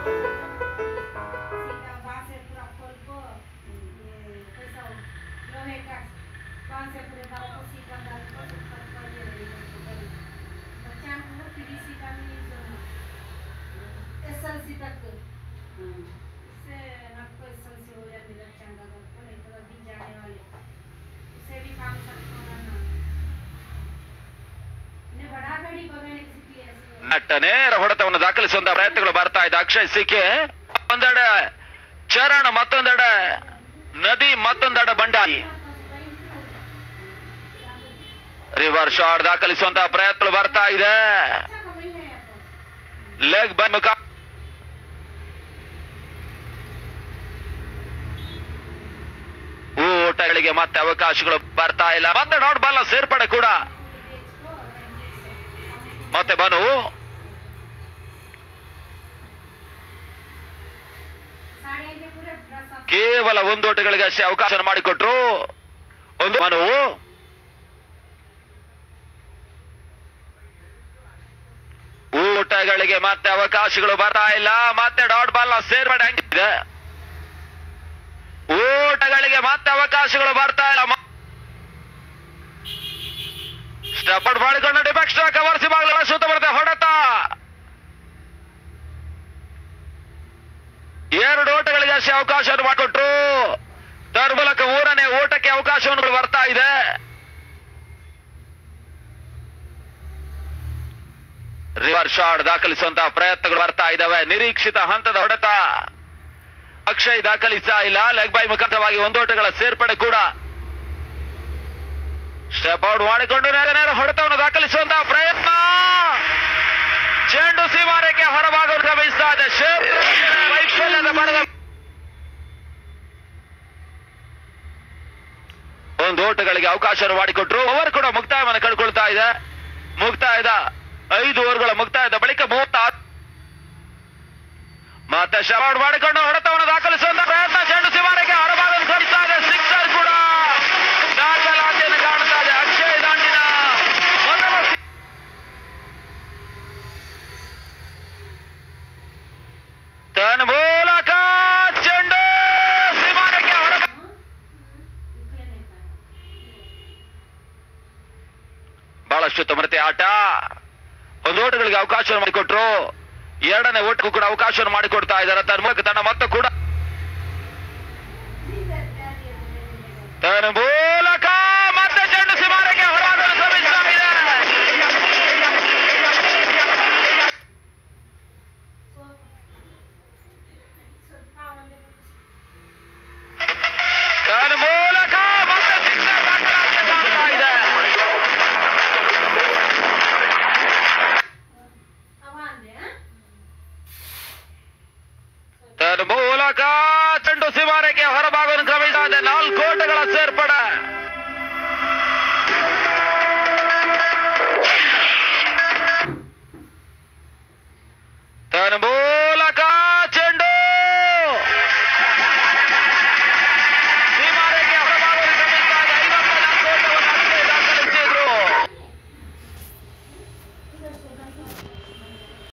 सीधा वहाँ से पूरा खोल को ये कैसा हो, लोहे का वहाँ से पूरे बाल को सीधा डाल को ऊपर कर दिया इधर को कर दिया। बच्चा को PVC का भी जो SLC तक इससे आपको SLC हो जाती है बच्चा का अगर को नहीं तो अभी जाने वाले उसे भी काम सकते हो ना इन्हें बड़ा गाड़ी बनाने की सीखी ऐसे ಅಟ್ಟ ನೇರ ಹೊಡೆತವನ್ನು ದಾಖಲಿಸುವಂತ ಪ್ರಯತ್ನಗಳು ಬರ್ತಾ ಇದೆ ಅಕ್ಷಯ್ ಸಿಕ್ಕೆ ಒಂದೆಡೆ ಚರಣ್ ಮತ್ತೊಂದೆಡೆ ನದಿ ಮತ್ತೊಂದೆಡೆ ಬಂಡಾಯಿ ರಿವರ್ ಶಾಟ್ ದಾಖಲಿಸುವಂತ ಪ್ರಯತ್ನಗಳು ಬರ್ತಾ ಇದೆ अच्छा कमाई है आपको ಲೆಗ್ ಬೈ ಮುಖ ಊಟಗಳಿಗೆ ಮತ್ತೆ ಅವಕಾಶಗಳು ಬರ್ತಾ ಇಲ್ಲ ಮತ್ತೆ ಡಾಟ್ ಬಾಲ್ ಸೇರ್ಪಡೆ ಕೂಡ ಮತ್ತೆ ಬನು साड़ियाँ के पूरे ड्रेस आप ಕೇವಲ ಒಂದು ಓಟಗಳಿಗೆ ಅಷ್ಟೇ ಅವಕಾಶ ಮಾಡಿಕೊಟ್ರು ಒಂದು ಮನು ಊಟಗಳಿಗೆ ಮತ್ತೆ ಅವಕಾಶಗಳು ಬರ್ತಾ ಇಲ್ಲ ಮತ್ತೆ ಡಾಟ್ ಬಾಲ್ ಸೇರ್ಪಡೆ ಹಂಗಿದೆ ಊಟಗಳಿಗೆ ಮತ್ತೆ ಅವಕಾಶಗಳು ಬರ್ತಾ ಇಲ್ಲ ಸ್ಟೆಪಡ್ ಮಾಡಿಕೊಂಡು ಡಿಫೆಕ್ಸ್ಟ್ರಾ ಕವರ್ಸಿ ಬಾಗಿಲು ಸುತ್ತ ಬರುತ್ತೆ ಹೊಡೆತ ಎರಡು ಓಟಗಳಿಗೆ ಅಷ್ಟೇ ಅವಕಾಶವನ್ನು ಮಾಡಿಕೊಟ್ರು ತನ್ಮೂಲಕ ಮೂರನೇ ಓಟಕ್ಕೆ ಅವಕಾಶವನ್ನು ಬರ್ತಾ ಇದೆ ರಿವರ್ ಶಾಟ್ ದಾಖಲಿಸುವಂತಹ ಪ್ರಯತ್ನಗಳು ಬರ್ತಾ ಇದ್ದಾವೆ ನಿರೀಕ್ಷಿತ ಹಂತದ ಹೊಡೆತ ಅಕ್ಷಯ್ ದಾಖಲಿಸ್ತಾ ಇಲ್ಲ ಲೆಗ್ ಬೈ ಮುಖಾಂತರವಾಗಿ ಒಂದೋಟಗಳ ಸೇರ್ಪಡೆ ಕೂಡ ಸ್ಟೆಪ್ ಔಟ್ ಮಾಡಿಕೊಂಡು ನೇರ ನೇರ ಹೊಡೆತವನ್ನು ದಾಖಲಿಸುವಂತಹ ಪ್ರಯತ್ನ ಚೆಂಡು ಸೀಮಾರೇಖೆ ಹೊರಭಾಗವನ್ನು ಗಮನಿಸ್ತಾ ಇದೆ ಶೇಪ್ ವೈಫಲ್ಯದ ಬಡದ ಒಂದು ಓಟಗಳಿಗೆ ಅವಕಾಶ ಮಾಡಿಕೊಟ್ರು ಓವರ್ ಕೂಡ ಮುಕ್ತಾಯವನ್ನು ಕಂಡುಕೊಳ್ತಾ ಇದೆ ಮುಕ್ತಾಯದ ಐದು ಓವರ್ಗಳ ಮುಕ್ತಾಯದ ಬಳಿಕ ಮೂವತ್ತಾರು ಮತ್ತೆ ಶವಾಡ್ ಮಾಡಿಕೊಂಡು ಹೊಡೆತವನ್ನು ದಾಖಲಿಸುವಂತ ಪ್ರಯತ್ನ ಚೆಂಡು ಸೀಮಾರೇಖೆ ಹೊರಭಾಗವನ್ನು ಗಮನಿಸ್ತಾ ಇದೆ ಸಿಕ್ಸರ್ ಕೂಡ ದಾಖಲಾತಿಯನ್ನು ಕಾಣ್ತಾ ಇದೆ ಅಕ್ಷಯ್ ದಾಂಡಿನ ಮೊದಲ ಸಿ- ತನ್ಮೂಲಕ ಚೆಂಡು ಸೀಮಾರೇಖೆ ಹೊರ रुपये नहीं पाए ಬಹಳಷ್ಟು ತಮರತೆ ಆಟ ಒಂದು ಓಟಗಳಿಗೆ ಅವಕಾಶವನ್ನು ಮಾಡಿಕೊಟ್ರು ಎರಡನೇ ಓಟಕ್ಕೂ ಕೂಡ ಅವಕಾಶವನ್ನು ಮಾಡಿಕೊಡ್ತಾ ಇದ್ದಾರೆ ತನ್ನ ಮೂಲಕ ತನ್ನ ಮೊತ್ತ ಕೂಡ ತನ್ನ ಮೂಲಕ